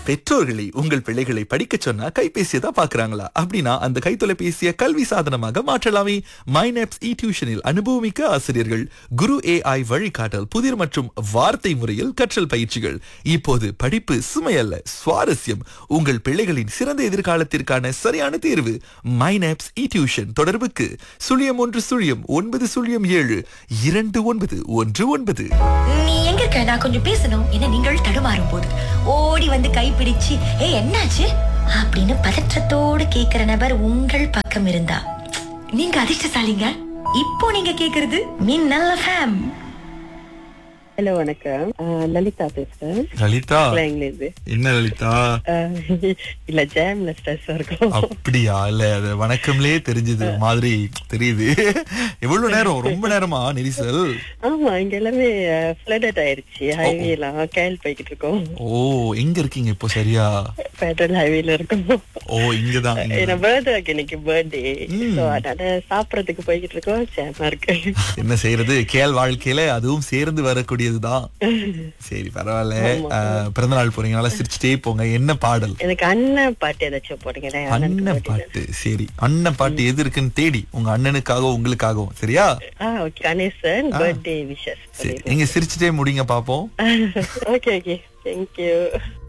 பெற்றோர்களை உங்கள் பிள்ளைகளை படிக்க சொன்னா கைபேசியை தான் பாக்குறாங்களா அப்படின்னா அந்த கைத்தொலைபேசியை கல்வி சாதனமாக மாற்றலாமே மைனப்ஸ் இ டியூஷனில் அனுபவமிக்க ஆசிரியர்கள் குரு ஏஐ வழிகாட்டல் புதிர் மற்றும் வார்த்தை முறையில் கற்றல் பயிற்சிகள் இப்போது படிப்பு சுமையல்ல சுவாரஸ்யம் உங்கள் பிள்ளைகளின் சிறந்த எதிர்காலத்திற்கான சரியான தேர்வு மைனப்ஸ் இ டியூஷன் தொடர்புக்கு சுழியம் ஒன்று சுழியம் ஒன்பது சுழியம் ஏழு இரண்டு ஒன்பது ஒன்று ஒன்பது நீ எங்க இருக்க நான் கொஞ்சம் பேசணும் என நீங்கள் தடுமாறும் போது ஓடி வந்து கைப்பிடிச்சு ஏ என்னாச்சு அப்படின்னு பதற்றத்தோடு கேக்குற நபர் உங்கள் பக்கம் இருந்தா நீங்க அதிர்ஷ்டசாலிங்க இப்போ நீங்க கேக்குறது மின்னல் ஃபேம் ஹலோ வணக்கம் ஆஹ் லலிதா பேசுறேன் லலிதா இங்கிலிருந்து என்ன லலிதா இல்ல ஜாம்ல ஸ்ட்ரெஸ் இருக்கும் அப்படியா இல்ல அது வணக்கம்லயே தெரிஞ்சது ஒரு மாதிரி தெரியுது எவ்வளவு நேரம் ரொம்ப நேரமா நெரிசல் ஆமா இங்க எல்லாமே ஃபிளடட் ஆயிருச்சு ஹைவே எல்லாம் கேள் போய்கிட்டு இருக்கோம் ஓ எங்க இருக்கீங்க இப்போ சரியா பெட்ரோல் ஹைவேல இருக்கும் ஓ இங்கதான் இங்க. என்ன பர்த்டே இன்னைக்கு பர்த்டே ம். சோ அதனால சாப்பிடறதுக்கு போய்கிட்டு இருக்கோம் ஜாமா இருக்கு என்ன செய்யறது கேள் வாழ்க்கையில அதுவும் சேர்ந்து வரக்கூடியதுதான் சரி பரவாயில்ல அஹ், பிறந்த நாள் போறீங்க நல்லா சிரிச்சுட்டே போங்க என்ன பாடல் எனக்கு அண்ணன் பாட்டு ஏதாச்சும் போடுங்களேன் அண்ணன் அண்ணனுக்கு birthday. பாட்டு சரி அண்ணன் பாட்டு எது இருக்குன்னு தேடி உங்க அண்ணனுக்காகவும் உங்களுக்காகவும் சரியா ஆ ஓகே கணேசன் பர்த்டே விஷஸ் சரி நீங்க சிரிச்சுட்டே முடிங்க பாப்போம் ஓகே ஓகே தேங்க்யூ